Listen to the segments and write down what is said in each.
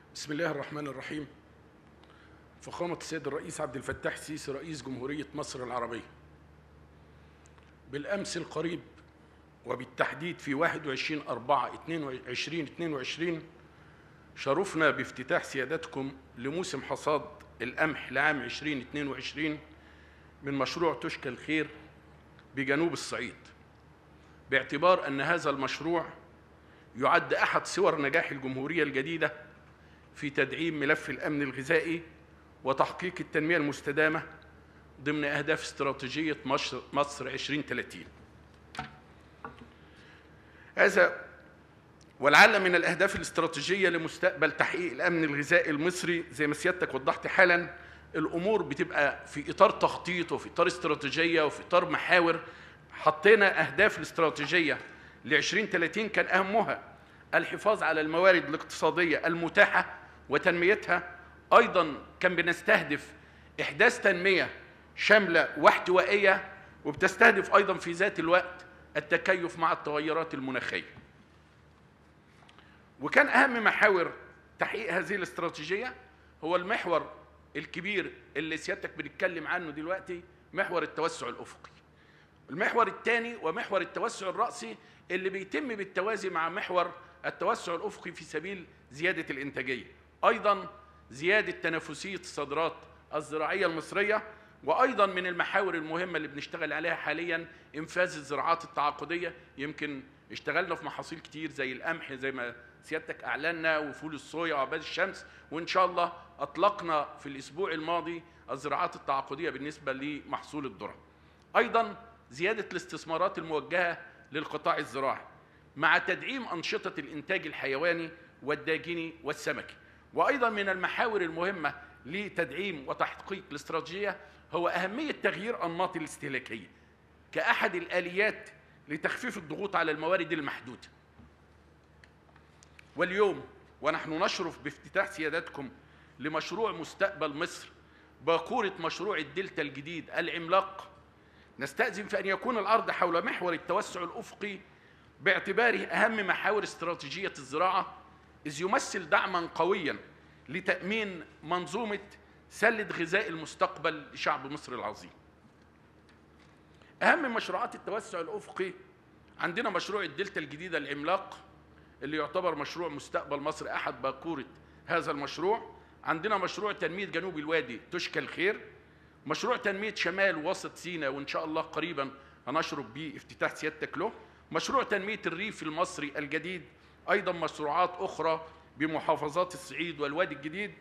بسم الله الرحمن الرحيم فخامة السيد الرئيس عبد الفتاح السيسي رئيس جمهورية مصر العربية بالأمس القريب وبالتحديد في 21 4 22 22 شرفنا بافتتاح سيادتكم لموسم حصاد القمح لعام 2022 من مشروع تشكى الخير بجنوب الصعيد باعتبار أن هذا المشروع يعد أحد صور نجاح الجمهورية الجديدة في تدعيم ملف الأمن الغذائي وتحقيق التنمية المستدامة ضمن أهداف استراتيجية مصر مصر 2030 هذا ولعل من الأهداف الاستراتيجية لمستقبل تحقيق الأمن الغذائي المصري زي ما سيادتك وضحت حالا الأمور بتبقى في إطار تخطيط وفي إطار استراتيجية وفي إطار محاور حطينا أهداف الاستراتيجية ل 2030 كان أهمها الحفاظ على الموارد الاقتصادية المتاحة وتنميتها أيضا كان بنستهدف إحداث تنمية شاملة واحتوائية وبتستهدف أيضا في ذات الوقت التكيف مع التغيرات المناخية وكان أهم محاور تحقيق هذه الاستراتيجية هو المحور الكبير اللي سيادتك بنتكلم عنه دلوقتي محور التوسع الأفقي المحور الثاني ومحور التوسع الرأسي اللي بيتم بالتوازي مع محور التوسع الأفقي في سبيل زيادة الإنتاجية أيضا زيادة تنافسية الصادرات الزراعية المصرية وأيضا من المحاور المهمة اللي بنشتغل عليها حاليا إنفاذ الزراعات التعاقدية يمكن اشتغلنا في محاصيل كتير زي القمح زي ما سيادتك أعلنا وفول الصويا وعباد الشمس وإن شاء الله أطلقنا في الأسبوع الماضي الزراعات التعاقدية بالنسبة لمحصول الذرة أيضا زيادة الاستثمارات الموجهة للقطاع الزراعي مع تدعيم أنشطة الإنتاج الحيواني والداجني والسمكي وأيضا من المحاور المهمة لتدعيم وتحقيق الاستراتيجية هو أهمية تغيير أنماط الاستهلاكية كأحد الآليات لتخفيف الضغوط على الموارد المحدودة واليوم ونحن نشرف بافتتاح سيادتكم لمشروع مستقبل مصر باكورة مشروع الدلتا الجديد العملاق نستأذن في أن يكون العرض حول محور التوسع الأفقي باعتباره أهم محاور استراتيجية الزراعة إذ يمثل دعما قويا لتأمين منظومة سلة غذاء المستقبل لشعب مصر العظيم أهم مشروعات التوسع الأفقي عندنا مشروع الدلتا الجديدة العملاق اللي يعتبر مشروع مستقبل مصر أحد باكورة هذا المشروع عندنا مشروع تنمية جنوب الوادي تشكى الخير مشروع تنمية شمال وسط سيناء وإن شاء الله قريبا هنشرف به افتتاح سيادتك له مشروع تنمية الريف المصري الجديد أيضا مشروعات أخرى بمحافظات الصعيد والوادي الجديد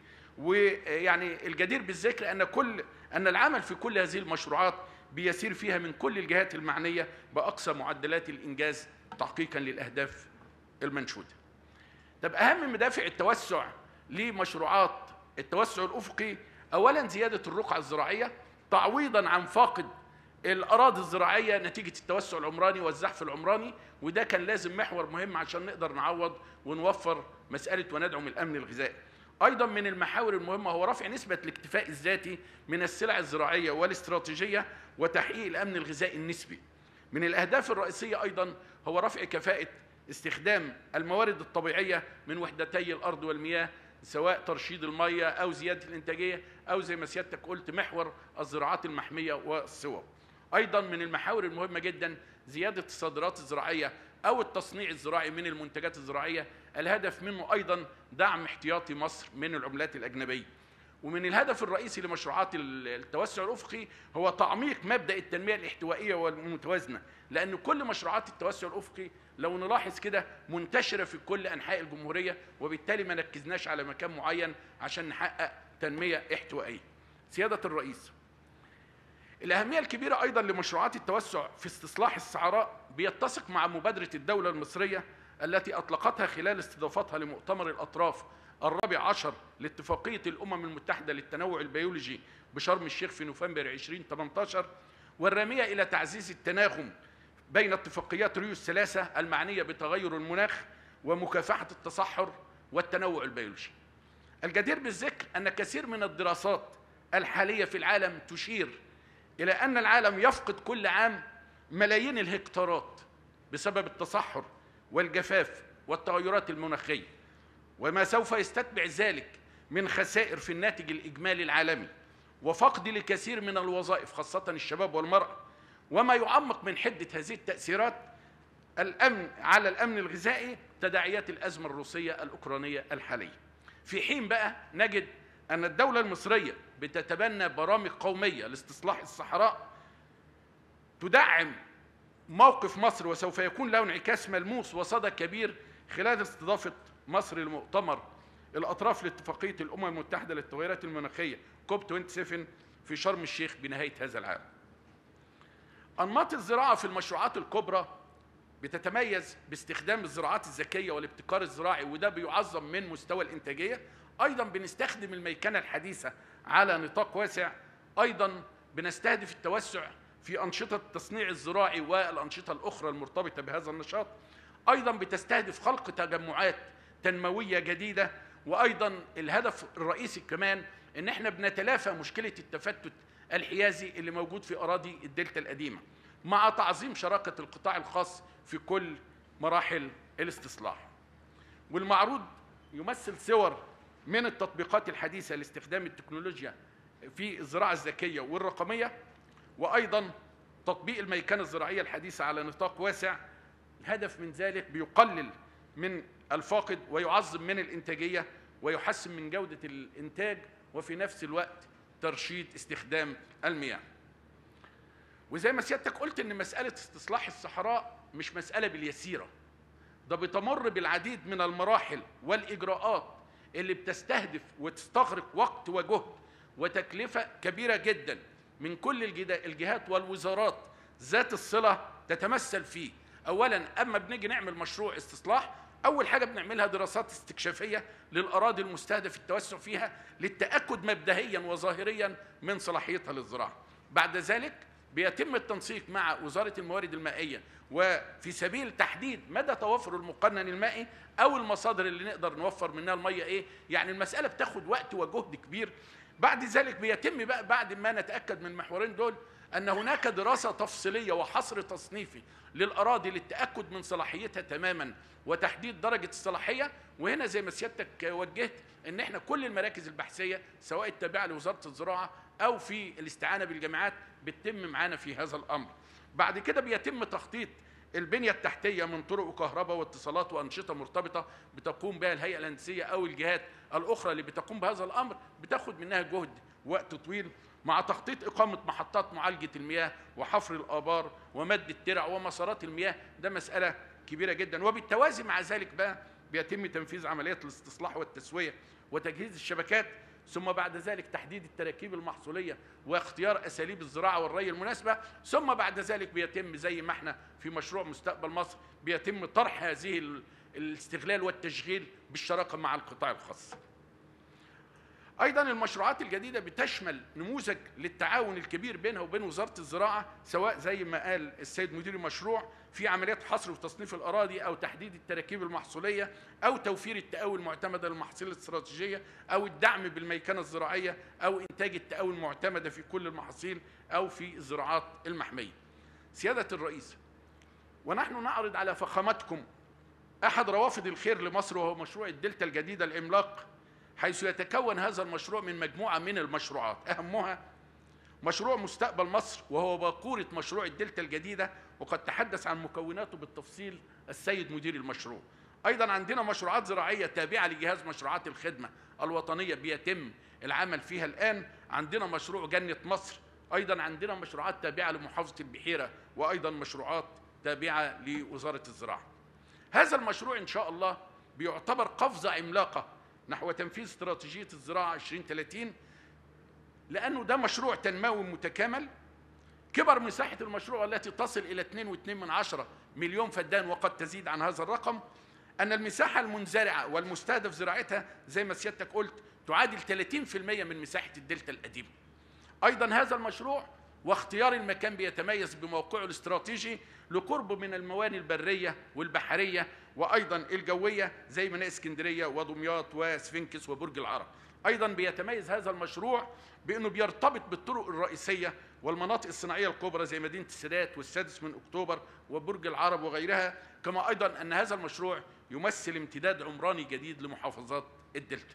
ويعني الجدير بالذكر أن كل أن العمل في كل هذه المشروعات بيسير فيها من كل الجهات المعنية بأقصى معدلات الإنجاز تحقيقا للأهداف المنشودة طب أهم مدافع التوسع لمشروعات التوسع الأفقي أولا زيادة الرقعة الزراعية تعويضا عن فاقد الأراضي الزراعية نتيجة التوسع العمراني والزحف العمراني وده كان لازم محور مهم عشان نقدر نعوض ونوفر مسألة وندعم الأمن الغذائي أيضا من المحاور المهمة هو رفع نسبة الاكتفاء الذاتي من السلع الزراعية والاستراتيجية وتحقيق الأمن الغذائي النسبي من الأهداف الرئيسية أيضا هو رفع كفاءة استخدام الموارد الطبيعية من وحدتي الأرض والمياه سواء ترشيد المية أو زيادة الإنتاجية أو زي ما سيادتك قلت محور الزراعات المحمية والصوب أيضا من المحاور المهمة جدا زيادة الصادرات الزراعية أو التصنيع الزراعي من المنتجات الزراعية الهدف منه أيضا دعم احتياطي مصر من العملات الأجنبية ومن الهدف الرئيسي لمشروعات التوسع الأفقي هو تعميق مبدأ التنمية الاحتوائية والمتوازنة لأن كل مشروعات التوسع الأفقي لو نلاحظ كده منتشرة في كل أنحاء الجمهورية وبالتالي ما ركزناش على مكان معين عشان نحقق تنمية احتوائية سيادة الرئيس الأهمية الكبيرة أيضا لمشروعات التوسع في استصلاح الصحراء بيتسق مع مبادرة الدولة المصرية التي أطلقتها خلال استضافتها لمؤتمر الأطراف الرابع عشر لاتفاقية الأمم المتحدة للتنوع البيولوجي بشرم الشيخ في نوفمبر 2018 والرامية إلى تعزيز التناغم بين اتفاقيات ريو الثلاثة المعنية بتغير المناخ ومكافحة التصحر والتنوع البيولوجي الجدير بالذكر أن كثير من الدراسات الحالية في العالم تشير إلى أن العالم يفقد كل عام ملايين الهكتارات بسبب التصحر والجفاف والتغيرات المناخية وما سوف يستتبع ذلك من خسائر في الناتج الإجمالي العالمي وفقد لكثير من الوظائف خاصة الشباب والمرأة وما يعمق من حدة هذه التأثيرات الأمن على الأمن الغذائي تداعيات الأزمة الروسية الأوكرانية الحالية في حين بقى نجد أن الدولة المصرية بتتبنى برامج قومية لاستصلاح الصحراء تدعم موقف مصر وسوف يكون له انعكاس ملموس وصدى كبير خلال استضافة مصر لمؤتمر الأطراف لاتفاقية الأمم المتحدة للتغيرات المناخية كوب 27 في شرم الشيخ بنهاية هذا العام أنماط الزراعة في المشروعات الكبرى بتتميز باستخدام الزراعات الذكية والابتكار الزراعي وده بيعظم من مستوى الإنتاجية أيضا بنستخدم الميكنة الحديثة على نطاق واسع أيضا بنستهدف التوسع في أنشطة التصنيع الزراعي والأنشطة الأخرى المرتبطة بهذا النشاط أيضا بتستهدف خلق تجمعات تنموية جديدة وأيضا الهدف الرئيسي كمان إن احنا بنتلافى مشكلة التفتت الحيازي اللي موجود في أراضي الدلتا القديمة مع تعظيم شراكة القطاع الخاص في كل مراحل الاستصلاح والمعروض يمثل صور من التطبيقات الحديثة لاستخدام التكنولوجيا في الزراعة الذكية والرقمية وأيضا تطبيق الميكنة الزراعية الحديثة على نطاق واسع الهدف من ذلك بيقلل من الفاقد ويعظم من الإنتاجية ويحسن من جودة الإنتاج وفي نفس الوقت ترشيد استخدام المياه وزي ما سيادتك قلت ان مسألة استصلاح الصحراء مش مسألة باليسيرة ده بتمر بالعديد من المراحل والإجراءات اللي بتستهدف وتستغرق وقت وجهد وتكلفة كبيرة جدا من كل الجهات والوزارات ذات الصلة تتمثل فيه أولا أما بنيجي نعمل مشروع استصلاح أول حاجة بنعملها دراسات استكشافية للأراضي المستهدف التوسع فيها للتأكد مبدئيا وظاهريا من صلاحيتها للزراعة بعد ذلك بيتم التنسيق مع وزارة الموارد المائية وفي سبيل تحديد مدى توفر المقنن المائي أو المصادر اللي نقدر نوفر منها المية إيه يعني المسألة بتاخد وقت وجهد كبير بعد ذلك بيتم بقى بعد ما نتأكد من المحورين دول أن هناك دراسة تفصيلية وحصر تصنيفي للأراضي للتأكد من صلاحيتها تماما وتحديد درجة الصلاحية وهنا زي ما سيادتك وجهت أن احنا كل المراكز البحثية سواء التابعة لوزارة الزراعة أو في الاستعانة بالجامعات بتتم معانا في هذا الأمر بعد كده بيتم تخطيط البنية التحتية من طرق وكهرباء واتصالات وأنشطة مرتبطة بتقوم بها الهيئة الهندسية أو الجهات الأخرى اللي بتقوم بهذا الأمر بتاخد منها جهد وقت طويل مع تخطيط إقامة محطات معالجة المياه وحفر الآبار ومد الترع ومسارات المياه ده مسألة كبيرة جدا وبالتوازي مع ذلك بقى بيتم تنفيذ عمليات الاستصلاح والتسوية وتجهيز الشبكات ثم بعد ذلك تحديد التراكيب المحصولية واختيار أساليب الزراعة والري المناسبة ثم بعد ذلك بيتم زي ما احنا في مشروع مستقبل مصر بيتم طرح هذه الاستغلال والتشغيل بالشراكة مع القطاع الخاص ايضا المشروعات الجديده بتشمل نموذج للتعاون الكبير بينها وبين وزاره الزراعه سواء زي ما قال السيد مدير المشروع في عمليات حصر وتصنيف الاراضي او تحديد التراكيب المحصوليه او توفير التقاوي المعتمده للمحاصيل الاستراتيجيه او الدعم بالميكنه الزراعيه او انتاج التقاوي المعتمده في كل المحاصيل او في الزراعات المحميه. سياده الرئيس ونحن نعرض على فخامتكم احد روافد الخير لمصر وهو مشروع الدلتا الجديده العملاق حيث يتكون هذا المشروع من مجموعة من المشروعات أهمها مشروع مستقبل مصر وهو باقورة مشروع الدلتا الجديدة وقد تحدث عن مكوناته بالتفصيل السيد مدير المشروع أيضا عندنا مشروعات زراعية تابعة لجهاز مشروعات الخدمة الوطنية بيتم العمل فيها الآن عندنا مشروع جنة مصر أيضا عندنا مشروعات تابعة لمحافظة البحيرة وأيضا مشروعات تابعة لوزارة الزراعة هذا المشروع إن شاء الله بيعتبر قفزة عملاقة نحو تنفيذ استراتيجية الزراعة 2030 لأنه ده مشروع تنموي متكامل كبر مساحة المشروع التي تصل إلى 2.2 من عشرة مليون فدان وقد تزيد عن هذا الرقم أن المساحة المنزرعة والمستهدف زراعتها زي ما سيادتك قلت تعادل 30% من مساحة الدلتا القديمة أيضا هذا المشروع واختيار المكان بيتميز بموقعه الاستراتيجي لقربه من المواني البرية والبحرية وأيضا الجوية زي ميناء اسكندرية ودمياط وسفنكس وبرج العرب أيضا بيتميز هذا المشروع بأنه بيرتبط بالطرق الرئيسية والمناطق الصناعية الكبرى زي مدينة السادات والسادس من أكتوبر وبرج العرب وغيرها كما أيضا أن هذا المشروع يمثل امتداد عمراني جديد لمحافظات الدلتا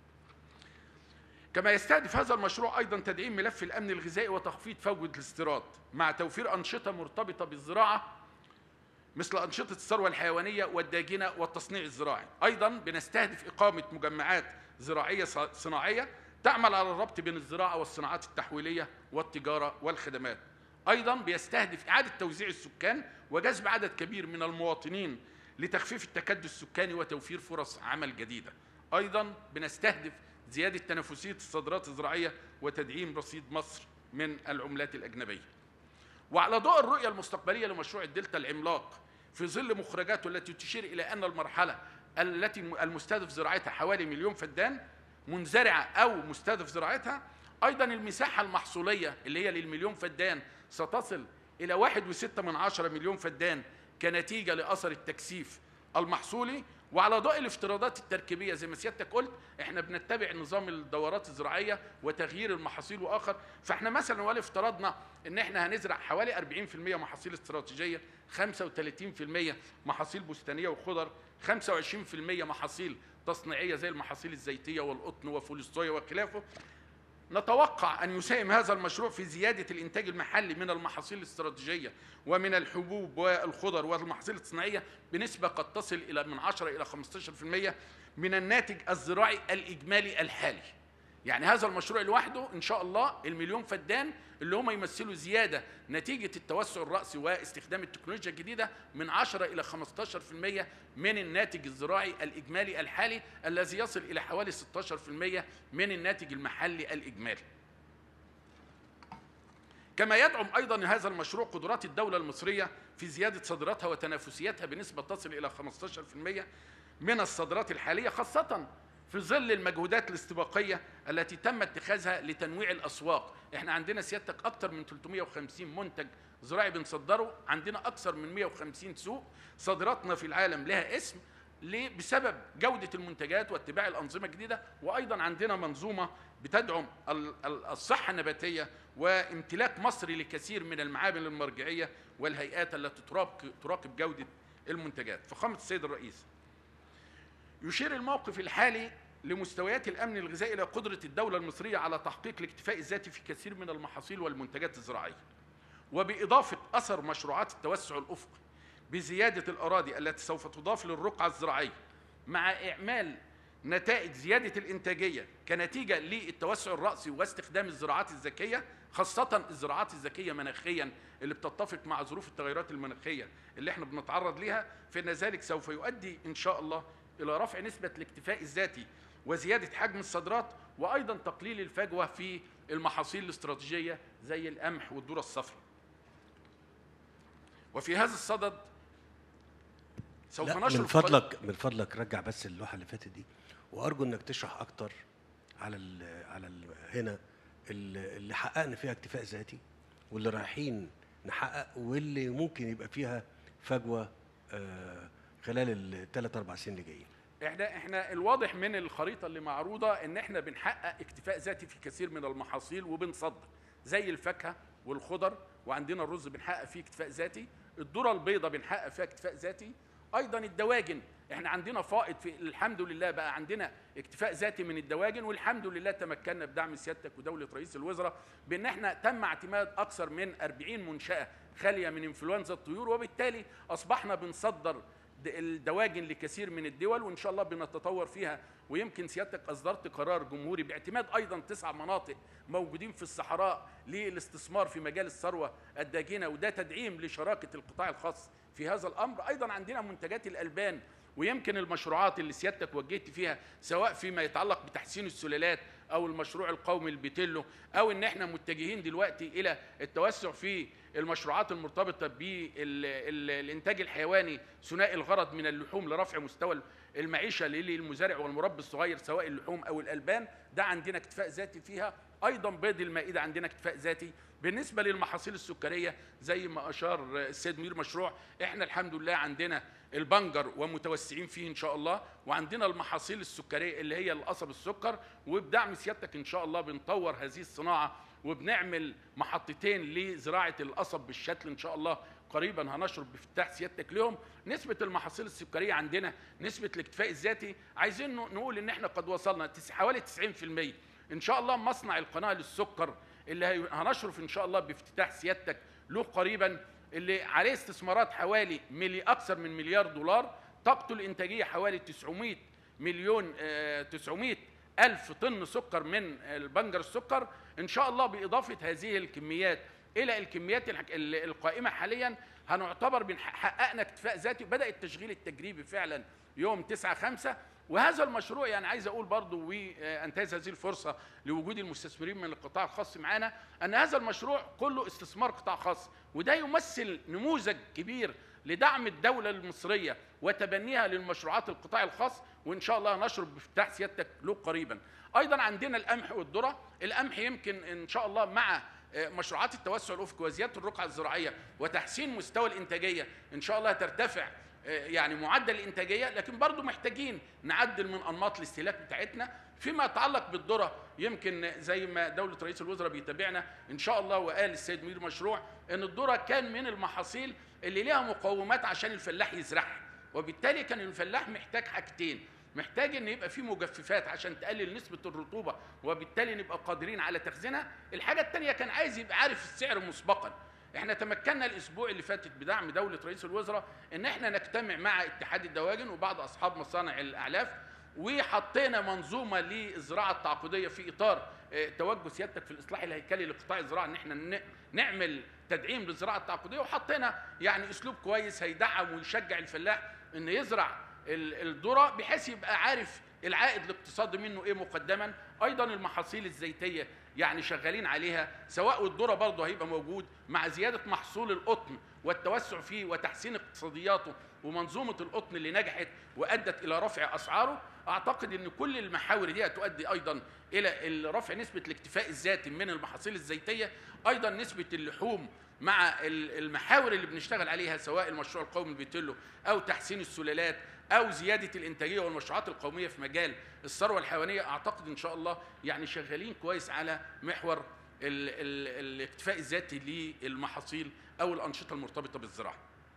كما يستهدف هذا المشروع ايضا تدعيم ملف الامن الغذائي وتخفيض فوجة الاستيراد مع توفير انشطه مرتبطه بالزراعه مثل انشطه الثروه الحيوانيه والداجنه والتصنيع الزراعي ايضا بنستهدف اقامه مجمعات زراعيه صناعيه تعمل على الربط بين الزراعه والصناعات التحويليه والتجاره والخدمات ايضا بيستهدف اعاده توزيع السكان وجذب عدد كبير من المواطنين لتخفيف التكدس السكاني وتوفير فرص عمل جديده ايضا بنستهدف زياده تنافسيه الصادرات الزراعيه وتدعيم رصيد مصر من العملات الاجنبيه وعلى ضوء الرؤيه المستقبليه لمشروع الدلتا العملاق في ظل مخرجاته التي تشير الى ان المرحله التي المستهدف زراعتها حوالي مليون فدان منزرعه او مستهدف زراعتها ايضا المساحه المحصوليه اللي هي للمليون فدان ستصل الى واحد وستة من عشرة مليون فدان كنتيجه لاثر التكثيف المحصولي وعلى ضوء الافتراضات التركيبيه زي ما سيادتك قلت احنا بنتبع نظام الدورات الزراعيه وتغيير المحاصيل واخر فاحنا مثلا ولو افترضنا ان احنا هنزرع حوالي 40% محاصيل استراتيجيه 35% محاصيل بستانيه وخضر 25% محاصيل تصنيعيه زي المحاصيل الزيتيه والقطن وفول الصويا وخلافه نتوقع أن يساهم هذا المشروع في زيادة الإنتاج المحلي من المحاصيل الاستراتيجية ومن الحبوب والخضر والمحاصيل الصناعية بنسبة قد تصل إلى من 10 إلى 15% من الناتج الزراعي الإجمالي الحالي يعني هذا المشروع لوحده ان شاء الله المليون فدان اللي هم يمثلوا زياده نتيجه التوسع الراسي واستخدام التكنولوجيا الجديده من 10 الى 15% من الناتج الزراعي الاجمالي الحالي الذي يصل الى حوالي 16% من الناتج المحلي الاجمالي. كما يدعم ايضا هذا المشروع قدرات الدوله المصريه في زياده صادراتها وتنافسيتها بنسبه تصل الى 15% من الصادرات الحاليه خاصه في ظل المجهودات الاستباقيه التي تم اتخاذها لتنويع الاسواق احنا عندنا سيادتك اكثر من 350 منتج زراعي بنصدره عندنا اكثر من 150 سوق صادراتنا في العالم لها اسم ليه؟ بسبب جودة المنتجات واتباع الأنظمة الجديدة وأيضا عندنا منظومة بتدعم الصحة النباتية وامتلاك مصري لكثير من المعامل المرجعية والهيئات التي تراقب جودة المنتجات فخامة السيد الرئيس يشير الموقف الحالي لمستويات الامن الغذائي الى قدره الدوله المصريه على تحقيق الاكتفاء الذاتي في كثير من المحاصيل والمنتجات الزراعيه وباضافه اثر مشروعات التوسع الافقي بزياده الاراضي التي سوف تضاف للرقعه الزراعيه مع اعمال نتائج زياده الانتاجيه كنتيجه للتوسع الراسي واستخدام الزراعات الذكيه خاصه الزراعات الذكيه مناخيا اللي بتتفق مع ظروف التغيرات المناخيه اللي احنا بنتعرض ليها فان ذلك سوف يؤدي ان شاء الله إلى رفع نسبة الاكتفاء الذاتي وزيادة حجم الصادرات وأيضا تقليل الفجوة في المحاصيل الاستراتيجية زي القمح والذرة الصفراء وفي هذا الصدد سوف نشر من فضلك من فضلك رجع بس اللوحه اللي فاتت دي وارجو انك تشرح اكتر على ال على ال هنا اللي حققنا فيها اكتفاء ذاتي واللي رايحين نحقق واللي ممكن يبقى فيها فجوه آه خلال الثلاث اربع سنين اللي جايين احنا احنا الواضح من الخريطه اللي معروضه ان احنا بنحقق اكتفاء ذاتي في كثير من المحاصيل وبنصدر زي الفاكهه والخضر وعندنا الرز بنحقق فيه اكتفاء ذاتي الذره البيضاء بنحقق فيها اكتفاء ذاتي ايضا الدواجن احنا عندنا فائض في الحمد لله بقى عندنا اكتفاء ذاتي من الدواجن والحمد لله تمكنا بدعم سيادتك ودوله رئيس الوزراء بان احنا تم اعتماد اكثر من 40 منشاه خاليه من انفلونزا الطيور وبالتالي اصبحنا بنصدر الدواجن لكثير من الدول وان شاء الله بنتطور فيها ويمكن سيادتك اصدرت قرار جمهوري باعتماد ايضا تسع مناطق موجودين في الصحراء للاستثمار في مجال الثروه الداجنه وده تدعيم لشراكه القطاع الخاص في هذا الامر ايضا عندنا منتجات الالبان ويمكن المشروعات اللي سيادتك وجهت فيها سواء فيما يتعلق بتحسين السلالات او المشروع القومي البيتيلو او ان احنا متجهين دلوقتي الى التوسع في المشروعات المرتبطه بالانتاج الحيواني ثنائي الغرض من اللحوم لرفع مستوى المعيشه للمزارع والمربي الصغير سواء اللحوم او الالبان ده عندنا اكتفاء ذاتي فيها ايضا بيض المائده عندنا اكتفاء ذاتي بالنسبه للمحاصيل السكريه زي ما اشار السيد مير مشروع احنا الحمد لله عندنا البنجر ومتوسعين فيه ان شاء الله وعندنا المحاصيل السكريه اللي هي القصب السكر وبدعم سيادتك ان شاء الله بنطور هذه الصناعه وبنعمل محطتين لزراعه القصب بالشتل ان شاء الله قريبا هنشرب بافتتاح سيادتك لهم نسبة المحاصيل السكرية عندنا نسبة الاكتفاء الذاتي عايزين نقول ان احنا قد وصلنا حوالي 90% ان شاء الله مصنع القناة للسكر اللي هنشرف ان شاء الله بافتتاح سيادتك له قريبا اللي عليه استثمارات حوالي ملي اكثر من مليار دولار طاقته الانتاجيه حوالي 900 مليون 900 ألف طن سكر من البنجر السكر إن شاء الله بإضافة هذه الكميات إلى الكميات القائمة حاليا هنعتبر حققنا اكتفاء ذاتي وبدأ التشغيل التجريبي فعلا يوم 9 5 وهذا المشروع يعني عايز اقول برضو وانتهز هذه الفرصه لوجود المستثمرين من القطاع الخاص معانا ان هذا المشروع كله استثمار قطاع خاص وده يمثل نموذج كبير لدعم الدوله المصريه وتبنيها للمشروعات القطاع الخاص وان شاء الله نشرب بافتتاح سيادتك له قريبا ايضا عندنا القمح والذره القمح يمكن ان شاء الله مع مشروعات التوسع الافقي وزياده الرقعه الزراعيه وتحسين مستوى الانتاجيه ان شاء الله ترتفع يعني معدل الانتاجيه لكن برضو محتاجين نعدل من انماط الاستهلاك بتاعتنا فيما يتعلق بالذره يمكن زي ما دوله رئيس الوزراء بيتابعنا ان شاء الله وقال السيد مدير المشروع ان الذره كان من المحاصيل اللي ليها مقومات عشان الفلاح يزرعها وبالتالي كان الفلاح محتاج حاجتين محتاج ان يبقى في مجففات عشان تقلل نسبه الرطوبه وبالتالي نبقى قادرين على تخزينها الحاجه الثانيه كان عايز يبقى عارف السعر مسبقا احنا تمكنا الاسبوع اللي فاتت بدعم دوله رئيس الوزراء ان احنا نجتمع مع اتحاد الدواجن وبعض اصحاب مصانع الاعلاف وحطينا منظومه للزراعه التعاقديه في اطار توجه سيادتك في الاصلاح الهيكلي لقطاع الزراعه ان احنا نعمل تدعيم للزراعه التعاقديه وحطينا يعني اسلوب كويس هيدعم ويشجع الفلاح ان يزرع الذره بحيث يبقى عارف العائد الاقتصادي منه ايه مقدما ايضا المحاصيل الزيتيه يعني شغالين عليها سواء الذره برضه هيبقى موجود مع زياده محصول القطن والتوسع فيه وتحسين اقتصادياته ومنظومه القطن اللي نجحت وادت الى رفع اسعاره اعتقد ان كل المحاور دي هتؤدي ايضا الى رفع نسبه الاكتفاء الذاتي من المحاصيل الزيتيه ايضا نسبه اللحوم مع المحاور اللي بنشتغل عليها سواء المشروع القومي البيتلو او تحسين السلالات او زياده الانتاجيه والمشروعات القوميه في مجال الثروه الحيوانيه اعتقد ان شاء الله يعني شغالين كويس على محور ال ال الاكتفاء الذاتي للمحاصيل او الانشطه المرتبطه بالزراعه.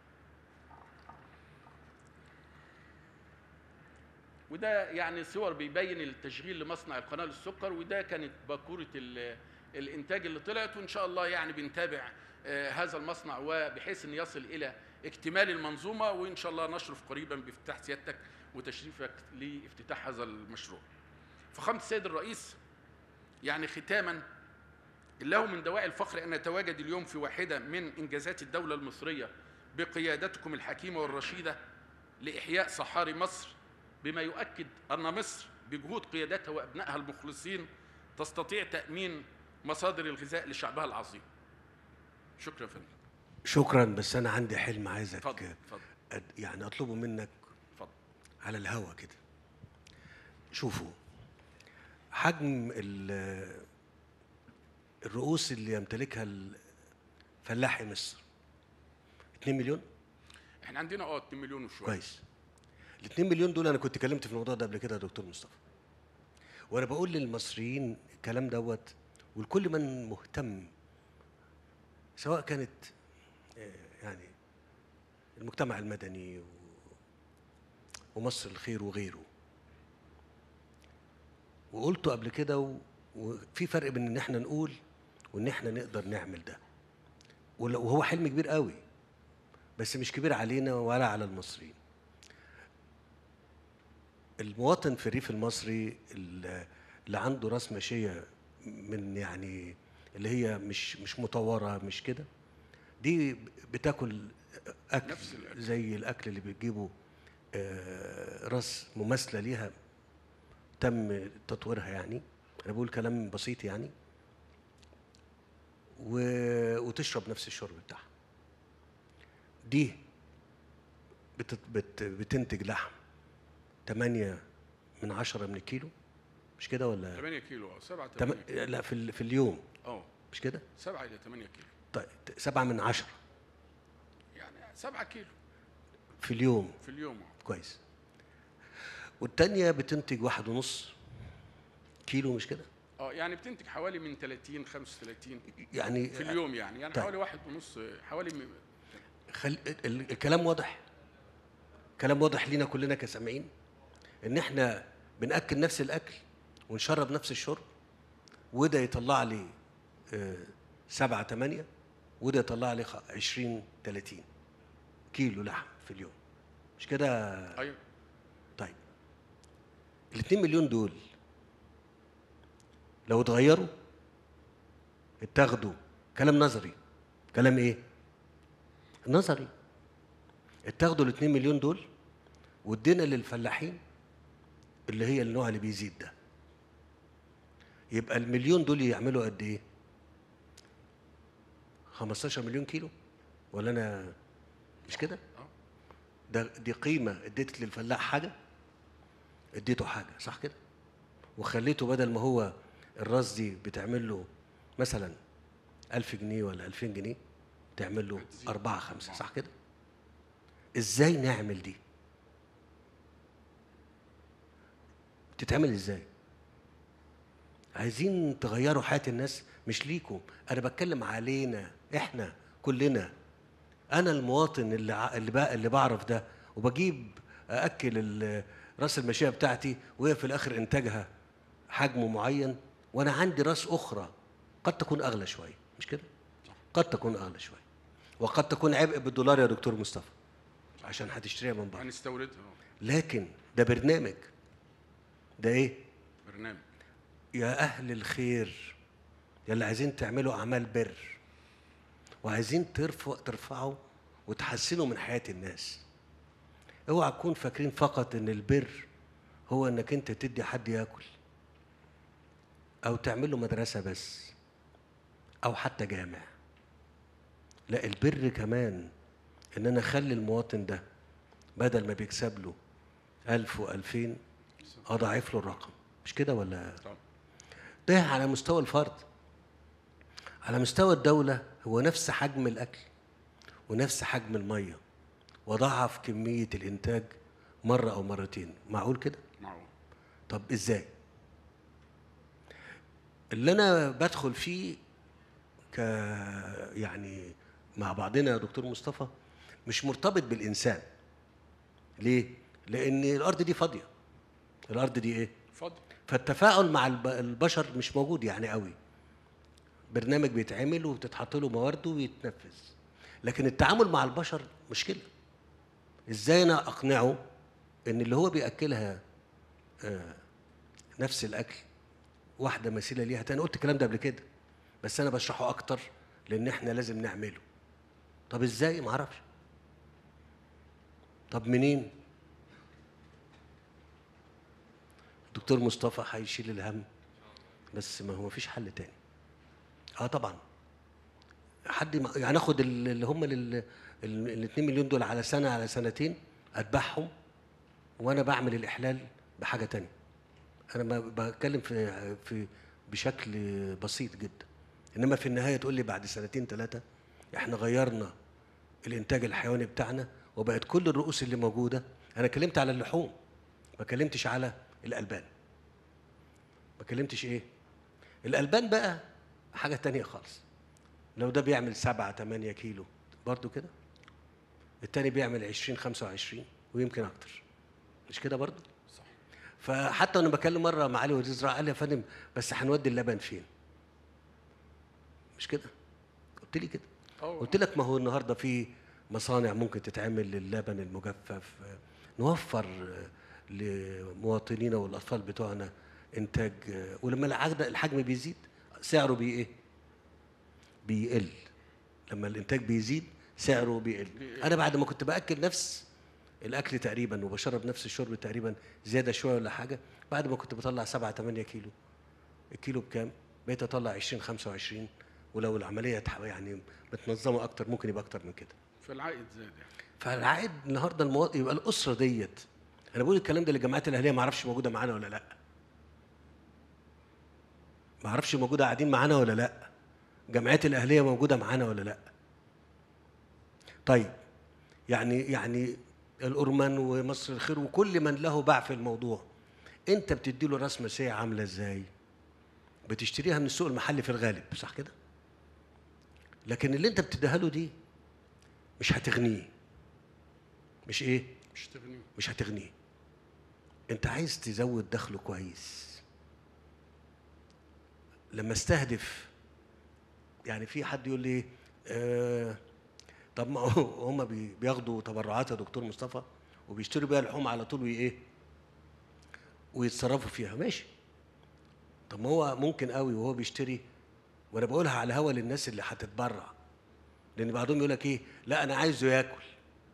وده يعني صور بيبين التشغيل لمصنع القناه للسكر وده كانت باكوره الانتاج اللي طلعت وان شاء الله يعني بنتابع هذا المصنع وبحيث ان يصل الى اكتمال المنظومه وان شاء الله نشرف قريبا بافتتاح سيادتك وتشريفك لافتتاح هذا المشروع. فخامه السيد الرئيس يعني ختاما له من دواعي الفخر ان نتواجد اليوم في واحده من انجازات الدوله المصريه بقيادتكم الحكيمه والرشيده لاحياء صحاري مصر بما يؤكد ان مصر بجهود قيادتها وابنائها المخلصين تستطيع تامين مصادر الغذاء لشعبها العظيم. شكرا يا فندم. شكرا بس انا عندي حلم عايزك اتفضل اتفضل أد- يعني اطلبه منك اتفضل على الهوا كده شوفوا حجم ال- الرؤوس اللي يمتلكها ال- فلاحي مصر 2 مليون احنا عندنا اه 2 مليون وشويه كويس ال 2 مليون دول انا كنت كلمت في الموضوع ده قبل كده يا دكتور مصطفى وانا بقول للمصريين الكلام دوت ولكل من مهتم سواء كانت آه، يعني المجتمع المدني و- ومصر الخير وغيره وقلته قبل كده و- وفي فرق بين ان احنا نقول وان احنا نقدر نعمل ده ول- وهو حلم كبير قوي بس مش كبير علينا ولا على المصريين المواطن في الريف المصري اللي اللي عنده راس ماشيه من يعني اللي هي مش مش مطوره مش كده دي بتاكل اكل نفس الأكل. زي الاكل اللي بتجيبه آه، راس مماثله ليها تم تطويرها يعني انا بقول كلام بسيط يعني و... وتشرب نفس الشرب بتاعها دي بت... بت... بتنتج لحم 8 من عشرة من الكيلو مش كده ولا 8 كيلو اه 7 تم... 8 لا في, ال... في اليوم اه مش كده 7 الى 8 كيلو طيب سبعة من عشرة يعني 7 كيلو في اليوم في اليوم اه كويس والتانية بتنتج واحد ونص كيلو مش كده اه يعني بتنتج حوالي من 30 35 يعني في اليوم يعني يعني طيب. حوالي واحد ونص حوالي م- خل... ال- الكلام واضح كلام واضح لينا كلنا كسامعين ان احنا بناكل نفس الاكل ونشرب نفس الشرب وده يطلع لي آه، سبعة تمانية وده يطلع لي خ- عشرين تلاتين كيلو لحم في اليوم مش كده ايوه طيب الاتنين مليون دول لو اتغيروا اتاخدوا كلام نظري كلام ايه نظري اتاخدوا الاتنين مليون دول وادينا للفلاحين اللي هي النوع اللي بيزيد ده يبقى المليون دول يعملوا قد ايه 15 مليون كيلو ولا انا مش كده آه. ده دي قيمه اديت للفلاح حاجه اديته حاجه صح كده وخليته بدل ما هو الراس دي بتعمل له مثلا 1000 جنيه ولا 2000 جنيه تعمل له هتزيد. أربعة خمسة صح كده ازاي نعمل دي تتعمل ازاي عايزين تغيروا حياة الناس مش ليكم انا بتكلم علينا احنا كلنا انا المواطن اللي ع- اللي بقى اللي بعرف ده وبجيب اكل ال- راس المشيه بتاعتي وهي في الاخر انتاجها حجمه معين وانا عندي راس اخرى قد تكون اغلى شويه مش كده قد تكون اغلى شويه وقد تكون عبء بالدولار يا دكتور مصطفى عشان هتشتريها من بره هنستوردها لكن ده برنامج ده ايه برنامج يا أهل الخير يا اللي عايزين تعملوا أعمال بر وعايزين ترفع ترفعوا وتحسنوا من حياة الناس اوعى تكون فاكرين فقط ان البر هو انك انت تدي حد ياكل او تعمل له مدرسة بس او حتى جامع لا البر كمان ان انا اخلي المواطن ده بدل ما بيكسب له ألف وألفين أضاعف له الرقم مش كده ولا طبعا ده على مستوى الفرد على مستوى الدولة هو نفس حجم الأكل ونفس حجم المية وضعف كمية الإنتاج مرة أو مرتين معقول كده؟ معقول طب إزاي؟ اللي أنا بدخل فيه ك يعني مع بعضنا يا دكتور مصطفى مش مرتبط بالإنسان ليه؟ لأن الأرض دي فاضية الأرض دي إيه؟ اتفضل فالتفاعل مع الب- البشر مش موجود يعني قوي برنامج بيتعمل وتتحط له موارده ويتنفذ لكن التعامل مع البشر مشكله ازاي انا اقنعه ان اللي هو بياكلها آه، نفس الاكل واحده مثيله ليها تاني قلت الكلام ده قبل كده بس انا بشرحه اكتر لان احنا لازم نعمله طب ازاي ما اعرفش طب منين دكتور مصطفى هيشيل الهم بس ما هو مفيش حل تاني اه طبعا حد ما يعني اخد ال- اللي هم ال 2 مليون دول على سنه على سنتين اتبعهم وانا بعمل الاحلال بحاجه تانية انا ما بتكلم في في بشكل بسيط جدا انما في النهايه تقول لي بعد سنتين ثلاثه احنا غيرنا الانتاج الحيواني بتاعنا وبقت كل الرؤوس اللي موجوده انا اتكلمت على اللحوم ما كلمتش على الالبان ما كلمتش ايه الالبان بقى حاجه تانية خالص لو ده بيعمل سبعة تمانية كيلو برضو كده التاني بيعمل عشرين خمسة وعشرين ويمكن أكتر مش كده برضو صح فحتى وانا بكلم مره معالي وزير الزراعه قال لي يا فندم بس هنودي اللبن فين؟ مش كده؟ قلت لي كده اه قلت لك ما هو النهارده في مصانع ممكن تتعمل للبن المجفف آه، نوفر آه، لمواطنينا والاطفال بتوعنا انتاج آه، ولما العجد- الحجم بيزيد سعره بي ايه؟ بيقل لما الانتاج بيزيد سعره بيقل بيقل. انا بعد ما كنت باكل نفس الاكل تقريبا وبشرب نفس الشرب تقريبا زياده شويه ولا حاجه بعد ما كنت بطلع 7 8 كيلو الكيلو بكام؟ بقيت اطلع 20 25 ولو العمليه تح- يعني متنظمه اكتر ممكن يبقى اكتر من كده فالعائد زاد يعني فالعائد النهارده المواطن يبقى الاسره ديت انا بقول الكلام ده للجماعات الاهليه ما اعرفش موجوده معانا ولا لا ما اعرفش موجوده قاعدين معانا ولا لا الجمعيات الاهليه موجوده معانا ولا لا طيب يعني يعني الأرمن ومصر الخير وكل من له باع في الموضوع انت بتدي له راس مسيه عامله ازاي بتشتريها من السوق المحلي في الغالب صح كده لكن اللي انت بتديها له دي مش هتغنيه مش ايه مش تغنيه مش هتغنيه انت عايز تزود دخله كويس لما استهدف يعني في حد يقول لي آه طب ما هم بياخدوا تبرعات يا دكتور مصطفى وبيشتروا بيها لحوم على طول وايه ويتصرفوا فيها ماشي طب ما هو ممكن قوي وهو بيشتري وانا بقولها على الهوا للناس اللي هتتبرع لان بعضهم يقول لك ايه لا انا عايزه ياكل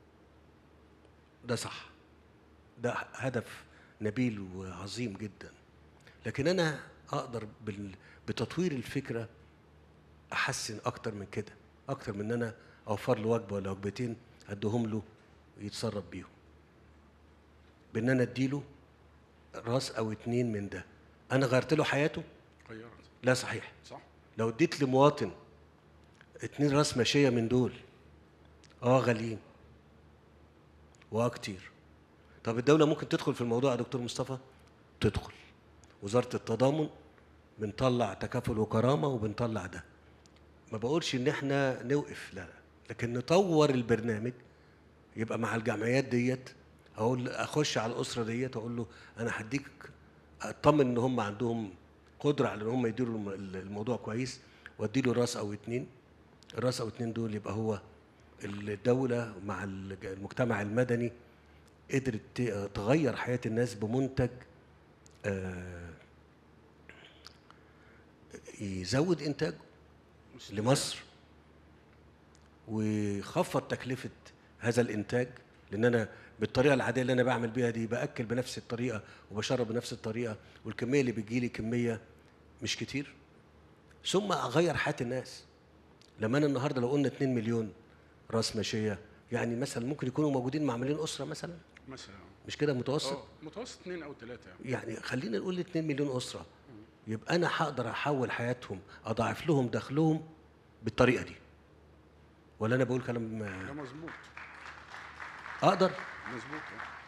ده صح ده هدف نبيل وعظيم جدا لكن انا اقدر بال- بتطوير الفكره احسن اكتر من كده اكتر من ان انا اوفر له وجبه ولا وجبتين اديهم له يتصرف بيهم بان انا اديله راس او اتنين من ده انا غيرت له حياته غيرت لا صحيح صح لو اديت لمواطن اتنين راس ماشيه من دول اه غاليين واه كتير طب الدوله ممكن تدخل في الموضوع يا دكتور مصطفى تدخل وزاره التضامن بنطلع تكافل وكرامه وبنطلع ده ما بقولش ان احنا نوقف لا لا لكن نطور البرنامج يبقى مع الجمعيات ديت اقول اخش على الاسره ديت اقول له انا هديك اطمن ان هم عندهم قدره على ان هم يديروا الم- الموضوع كويس وادي له راس او اتنين الراس او اتنين دول يبقى هو الدوله مع الج- المجتمع المدني قدرت ت- تغير حياه الناس بمنتج آه، يزود انتاجه لمصر ويخفض تكلفه هذا الانتاج لان انا بالطريقه العاديه اللي انا بعمل بيها دي باكل بنفس الطريقه وبشرب بنفس الطريقه والكميه اللي بتجيلي كميه مش كتير ثم اغير حياه الناس لما انا النهارده لو قلنا 2 مليون راس ماشيه يعني مثلا ممكن يكونوا موجودين مع مليون اسره مثلا مثلا مش كده متوسط اه متوسط اثنين او ثلاثه يعني يعني خلينا نقول 2 مليون اسره يبقى انا هقدر احول حياتهم اضاعف لهم دخلهم بالطريقه دي ولا انا بقول كلام ده مظبوط اقدر مظبوط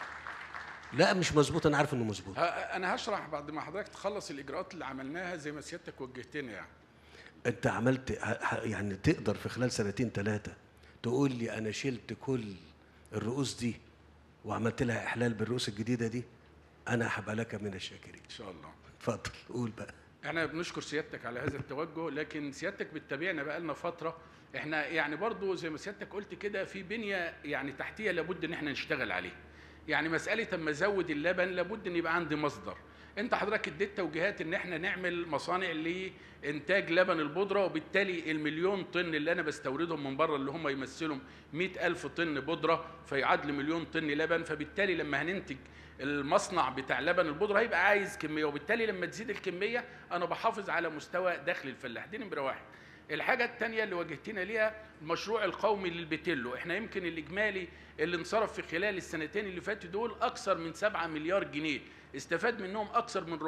آه. لا مش مظبوط انا عارف انه مظبوط ه- انا هشرح بعد ما حضرتك تخلص الاجراءات اللي عملناها زي ما سيادتك وجهتني يعني انت عملت ه- ه- يعني تقدر في خلال سنتين ثلاثه تقول لي انا شلت كل الرؤوس دي وعملت لها احلال بالرؤوس الجديده دي انا هبقى لك من الشاكرين ان شاء الله اتفضل قول بقى احنا بنشكر سيادتك على هذا التوجه لكن سيادتك بتتابعنا بقى لنا فتره احنا يعني برضو زي ما سيادتك قلت كده في بنيه يعني تحتيه لابد ان احنا نشتغل عليها يعني مساله اما ازود اللبن لابد ان يبقى عندي مصدر انت حضرتك اديت توجيهات ان احنا نعمل مصانع لانتاج لبن البودره وبالتالي المليون طن اللي انا بستوردهم من بره اللي هم يمثلوا مئة ألف طن بودره فيعادل مليون طن لبن فبالتالي لما هننتج المصنع بتاع لبن البودره هيبقى عايز كميه وبالتالي لما تزيد الكميه انا بحافظ على مستوى دخل الفلاح دي نمره واحد الحاجة الثانية اللي واجهتنا ليها المشروع القومي للبتيلو، احنا يمكن الإجمالي اللي انصرف في خلال السنتين اللي فاتوا دول أكثر من 7 مليار جنيه، استفاد منهم أكثر من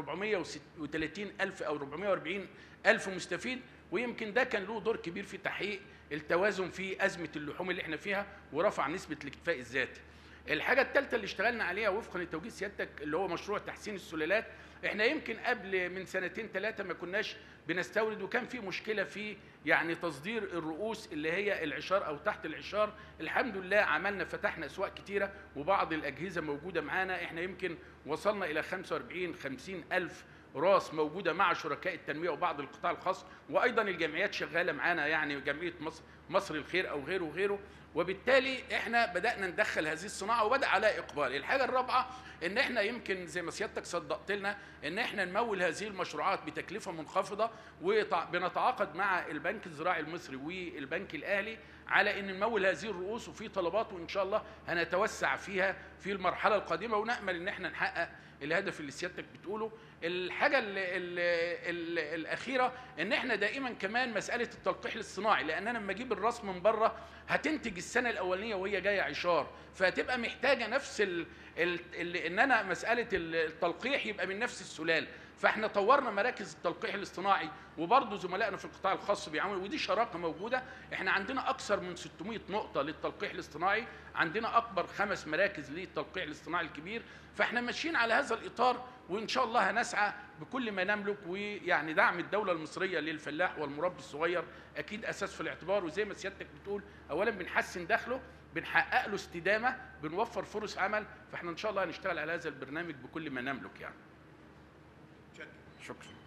430 ألف أو 440 ألف مستفيد، ويمكن ده كان له دور كبير في تحقيق التوازن في أزمة اللحوم اللي احنا فيها ورفع نسبة الاكتفاء الذاتي. الحاجة الثالثة اللي اشتغلنا عليها وفقا لتوجيه سيادتك اللي هو مشروع تحسين السلالات احنا يمكن قبل من سنتين ثلاثة ما كناش بنستورد وكان في مشكلة في يعني تصدير الرؤوس اللي هي العشار او تحت العشار الحمد لله عملنا فتحنا اسواق كتيرة وبعض الاجهزة موجودة معانا احنا يمكن وصلنا الى 45 50 الف راس موجودة مع شركاء التنمية وبعض القطاع الخاص وأيضا الجمعيات شغالة معانا يعني جمعية مصر, مصر الخير أو غيره وغيره وبالتالي احنا بدأنا ندخل هذه الصناعة وبدأ عليها إقبال الحاجة الرابعة ان احنا يمكن زي ما سيادتك صدقت لنا ان احنا نمول هذه المشروعات بتكلفة منخفضة وبنتعاقد مع البنك الزراعي المصري والبنك الأهلي على ان نمول هذه الرؤوس وفي طلبات وان شاء الله هنتوسع فيها في المرحلة القادمة ونأمل ان احنا نحقق الهدف اللي سيادتك بتقوله الحاجة ال ال ال الأخيرة إن إحنا دائما كمان مسألة التلقيح الصناعي لأن أنا لما أجيب الراس من بره هتنتج السنة الأولانية وهي جاية عشار فهتبقى محتاجة نفس ال ال ال إن أنا مسألة التلقيح يبقى من نفس السلال فاحنا طورنا مراكز التلقيح الاصطناعي وبرضه زملائنا في القطاع الخاص بيعملوا ودي شراكه موجوده احنا عندنا اكثر من 600 نقطه للتلقيح الاصطناعي عندنا اكبر خمس مراكز للتلقيح الاصطناعي الكبير فاحنا ماشيين على هذا الاطار وان شاء الله هنسعى بكل ما نملك ويعني دعم الدوله المصريه للفلاح والمربي الصغير اكيد اساس في الاعتبار وزي ما سيادتك بتقول اولا بنحسن دخله بنحقق له استدامه بنوفر فرص عمل فاحنا ان شاء الله هنشتغل على هذا البرنامج بكل ما نملك يعني شكرا